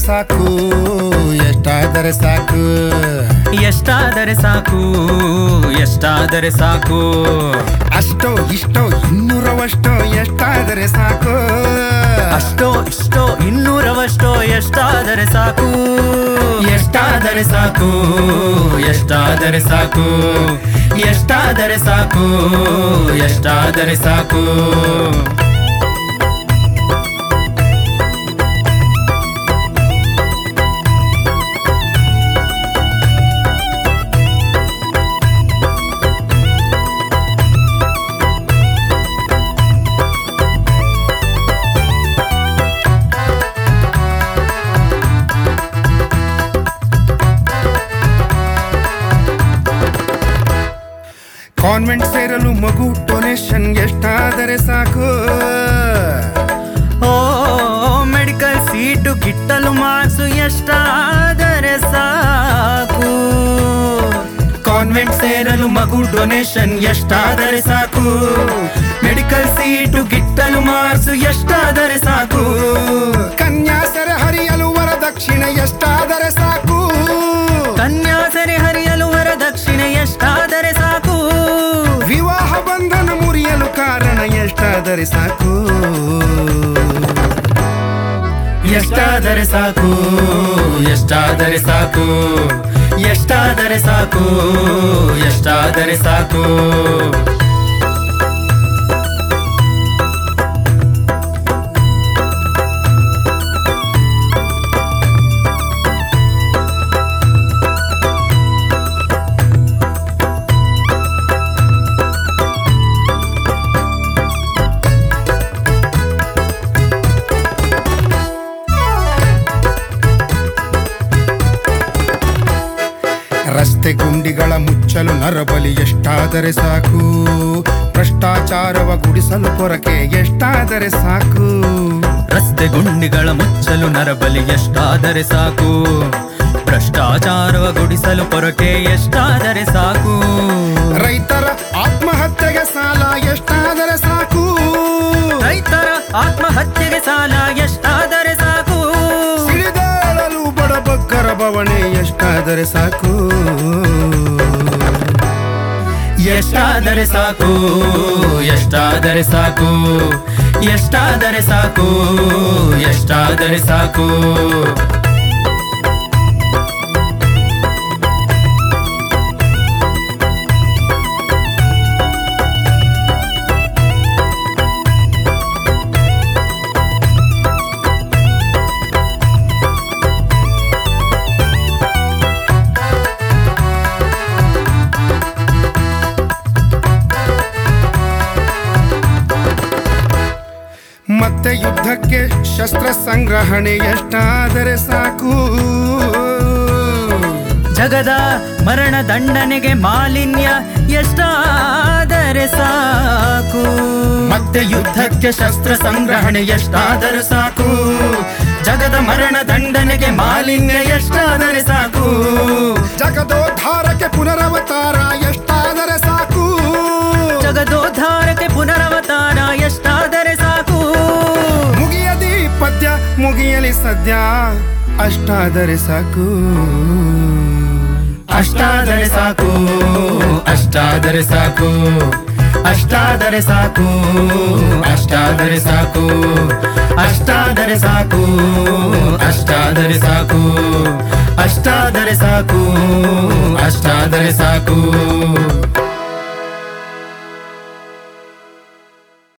ಸಾಕು ಎಷ್ಟಾದರೆ ಸಾಕು ಎಷ್ಟಾದರೆ ಸಾಕು ಎಷ್ಟಾದರೆ ಸಾಕು ಅಷ್ಟೋ ಇಷ್ಟೋ ಇನ್ನೂರವಷ್ಟೋ ಎಷ್ಟಾದರೆ ಸಾಕು ಅಷ್ಟೋ ಇಷ್ಟೋ ಇನ್ನೂರವಷ್ಟೋ ಎಷ್ಟಾದರೆ ಸಾಕು ಎಷ್ಟಾದರೆ ಸಾಕು ಎಷ್ಟಾದರೆ ಸಾಕು ಎಷ್ಟಾದರೆ ಸಾಕು ಎಷ್ಟಾದರೆ ಸಾಕು ಕಾನ್ವೆಂಟ್ ಸೇರಲು ಮಗು ಡೊನೇಷನ್ ಎಷ್ಟಾದರೆ ಸಾಕು ಓ ಮೆಡಿಕಲ್ ಸೀಟು ಗಿಟ್ಟಲು ಮಾರ್ಕ್ಸು ಎಷ್ಟಾದರೆ ಸಾಕು ಕಾನ್ವೆಂಟ್ ಸೇರಲು ಮಗು ಡೊನೇಷನ್ ಎಷ್ಟಾದರೆ ಸಾಕು ಮೆಡಿಕಲ್ ಸೀಟು ಗಿಟ್ಟಲು ಮಾರ್ಕ್ಸು ಎಷ್ಟಾದರೆ ಸಾಕು ಕನ್ಯಾಸರ ಹರಿಯಲು ವರದಕ್ಷಿಣೆ ಎಷ್ಟಾದರೆ ಸಾಕು ಕನ್ಯಾಸರೆ ಹರಿಯಲು ವರದಕ್ಷಿಣೆ ಎಷ್ಟಾದರೆ ಸಾಕು ವಿವಾಹ ಬಂಧನ ಮುರಿಯಲು ಕಾರಣ ಎಷ್ಟಾದರೆ ಸಾಕು ಎಷ್ಟಾದರೆ ಸಾಕು ಎಷ್ಟಾದರೆ ಸಾಕು ಎಷ್ಟಾದರೆ ಸಾಕು ಎಷ್ಟಾದರೆ ಸಾಕು ರಸ್ತೆ ಗುಂಡಿಗಳ ಮುಚ್ಚಲು ನರಬಲಿ ಎಷ್ಟಾದರೆ ಸಾಕು ಭ್ರಷ್ಟಾಚಾರವ ಗುಡಿಸಲು ಕೊರಕೆ ಎಷ್ಟಾದರೆ ಸಾಕು ರಸ್ತೆ ಗುಂಡಿಗಳ ಮುಚ್ಚಲು ನರಬಲಿ ಎಷ್ಟಾದರೆ ಸಾಕು ಭ್ರಷ್ಟಾಚಾರವ ಗುಡಿಸಲು ಪೊರಕೆ ಎಷ್ಟಾದರೆ ಸಾಕು ರೈತರ ಆತ್ಮಹತ್ಯೆಗೆ ಸಾಲ ಎಷ್ಟಾದರೆ ಸಾಕು ರೈತರ ಆತ್ಮಹತ್ಯೆಗೆ ಸಾಲ ಎಷ್ಟಾದರೆ ಸಾಕು ಸಿಡಿದಾಳಲು ಬಡಬಗ್ಗರ ಬವಣೆ ಎಷ್ಟಾದರೆ ಸಾಕು ಎಷ್ಟಾದರೆ ಸಾಕು ಎಷ್ಟಾದರೆ ಸಾಕು ಎಷ್ಟಾದರೆ ಸಾಕು ಎಷ್ಟಾದರೆ ಸಾಕು ಮತ್ತೆ ಯುದ್ಧಕ್ಕೆ ಶಸ್ತ್ರ ಸಂಗ್ರಹಣೆ ಎಷ್ಟಾದರೆ ಸಾಕು ಜಗದ ಮರಣ ದಂಡನೆಗೆ ಮಾಲಿನ್ಯ ಎಷ್ಟಾದರೆ ಸಾಕು ಮತ್ತೆ ಯುದ್ಧಕ್ಕೆ ಶಸ್ತ್ರ ಸಂಗ್ರಹಣೆ ಎಷ್ಟಾದರೆ ಸಾಕು ಜಗದ ಮರಣ ದಂಡನೆಗೆ ಮಾಲಿನ್ಯ ಎಷ್ಟಾದರೆ ಸಾಕು ಜಗದೋದ್ಧಾರಕ್ಕೆ ಪುನರವತಾರ ಎಷ್ಟಾದರೆ ಸಾಕು ಜಗದೋದ್ಧಾರಕ್ಕೆ ಪುನರವತಾರ ಎಷ್ಟಾದರೆ ಸಾಕು ಮುಗಿಯದಿ ಪದ್ಯ ಮುಗಿಯಲಿ ಸದ್ಯ ಅಷ್ಟಾದರೆ ಸಾಕು ಅಷ್ಟಾದರೆ ಸಾಕು ಅಷ್ಟಾದರೆ ಸಾಕು ಅಷ್ಟಾದರೆ ಸಾಕು ಅಷ್ಟಾದರೆ ಸಾಕು ಅಷ್ಟಾದರೆ ಸಾಕು ಅಷ್ಟಾದರೆ ಸಾಕು ಅಷ್ಟಾದರೆ ಸಾಕು ಅಷ್ಟಾದರೆ ಸಾಕು